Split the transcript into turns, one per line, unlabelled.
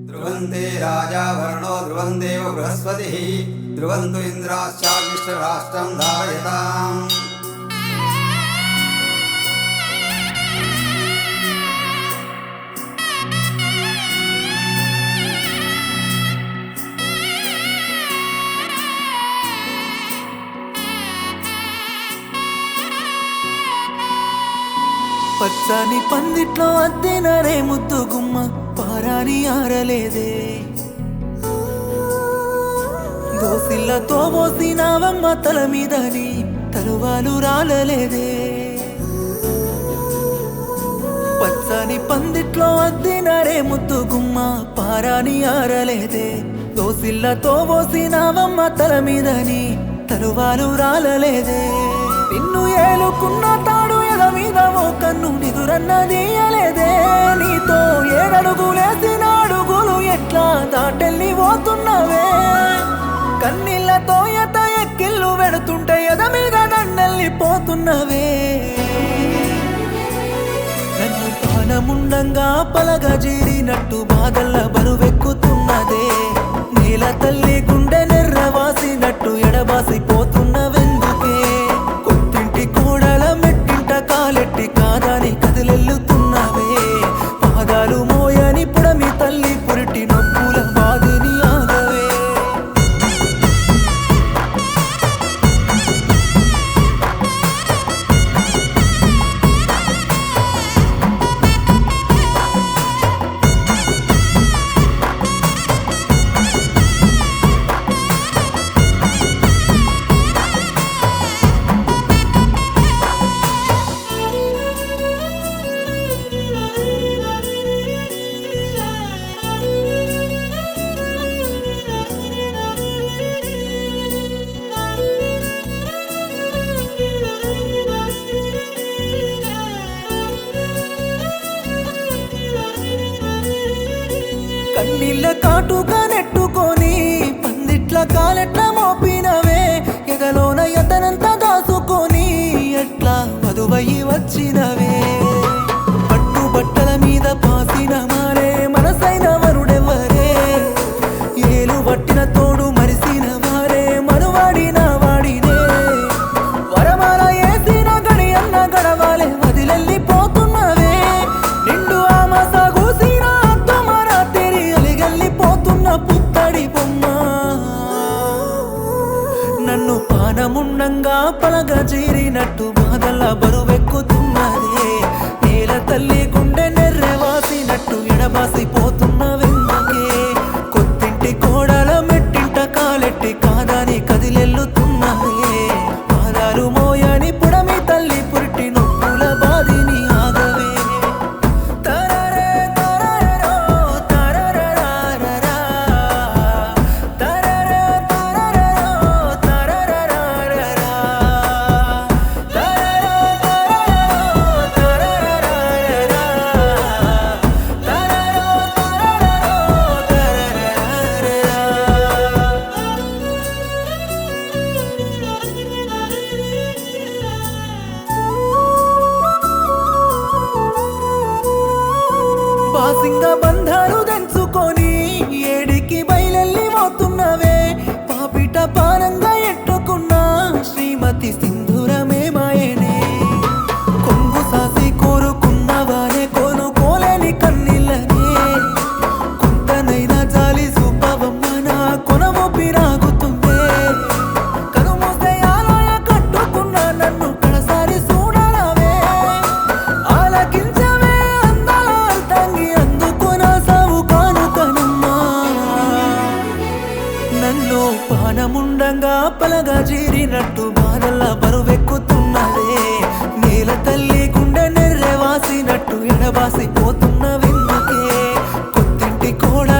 ध्रुवन्ते राजा वर्णो ध्रुवं देव बृहस्पतिः ध्रुवन्तु इन्द्राश्चाग्निष्टराष्ट्रं धारयताम्
పచ్చని పందిట్లో అద్దెనరే ముద్దు గుమ్మ పారాని ఆరలేదే దోసిల్లతో మోసినావమ్మ తల మీదని తలువాలు రాలలేదే పచ్చని పందిట్లో అద్దెనరే ముద్దు గుమ్మ పారాని ఆరలేదే దోసిల్లతో మోసినావమ్మ తల మీదని తలువాలు రాలలేదే నిన్ను ఏలుకున్న తాడు ఎద మీద ఓ కన్ను నిదురన్నదీయలేదే నీతో ఏడడుగులేసిన అడుగులు ఎట్లా దాటెళ్ళి పోతున్నవే కన్నీళ్లతో ఎత ఎక్కిళ్ళు వెడుతుంటే ఎద మీద దండెళ్ళి పోతున్నవే నన్ను పానముండంగా పలగా జీరినట్టు బాధల్ల బరువెక్కుతున్నదే నేల తల్లి గుండె నెర్రవాసినట్టు ఎడబాసి పోతున్నవెందుకే కొత్తింటి కోడల మెట్టింట కాలెట్టి కాదని కదిలెల్లుతున్నవే పాదాలు మోయని పుడమి తల్లి పురిటి నొప్పుల బాధిని ఆగవే కన్నీళ్ళ కాటుగా నెట్టుకొని పందిట్ల కాలెట్ల మోపినవే ఎగలోన ఎతనంత దాసుకొని ఎట్లా మధువయి వచ్చినవే పట్టు బట్టల మీద పాసిన మారే మనసైన వరుడెవరే ఏలు పట్టిన తోడు మరిసిన వారే మనువాడిన వాడినే వరమాల ఏసిన గడి అన్న గడవాలే వదిలెళ్ళిపోతున్నవే నిండు ఆమస గూసిన అద్దమర తెరి అలిగెళ్ళిపోతున్న పుత్తడి బొమ్మ నన్ను పానముండంగా పలగ చేరినట్టు బాధల బరువెక్కుతున్నదే నేల తల్లి గుండె నెర్రెవాసినట్టు ఎడబాసి పోతున్నవెందుకే కొత్తింటి కోడల మెట్టింట కాలెట్టి కాదని కదిలెల్లుతున్నదే పాదాలు మోయని పుడమి తల్లి పురిటి నొప్పుల బాధిని ఆగవే తరరే తరరో తరరరారరా తరరే తరరో తరరరారరా తరరే తరరో తరరరారరా తరరో తరరో తరరరారరా పాసింగ బంధాలు తెంచుకొని ఏడికి బయలెల్లి పోతున్నవే పాపిట పానంగా ఎట్టుకున్న శ్రీమతి సింధురమే మాయనే కొంగు సాసి కోరుకున్నవానే కోలుకోలేని కన్నీళ్ళనే కొంతనైనా జాలి చూపవమ్మ నా కొనము పిరాగుతుందే కనుమూసే ఆలయ కట్టుకున్న నన్ను కడసారి చూడరావే ఆలకించవే అందాల తంగి అందుకున సావు కానుకనమ్మా నన్ను పానముండంగా పలగా జీరినట్టు బాధల్ల బరువెక్కుతున్నదే నేల తల్లి గుండె నెర్రెవాసినట్టు ఎడబాసి పోతున్న వెన్నుకే కొత్తింటి కోడ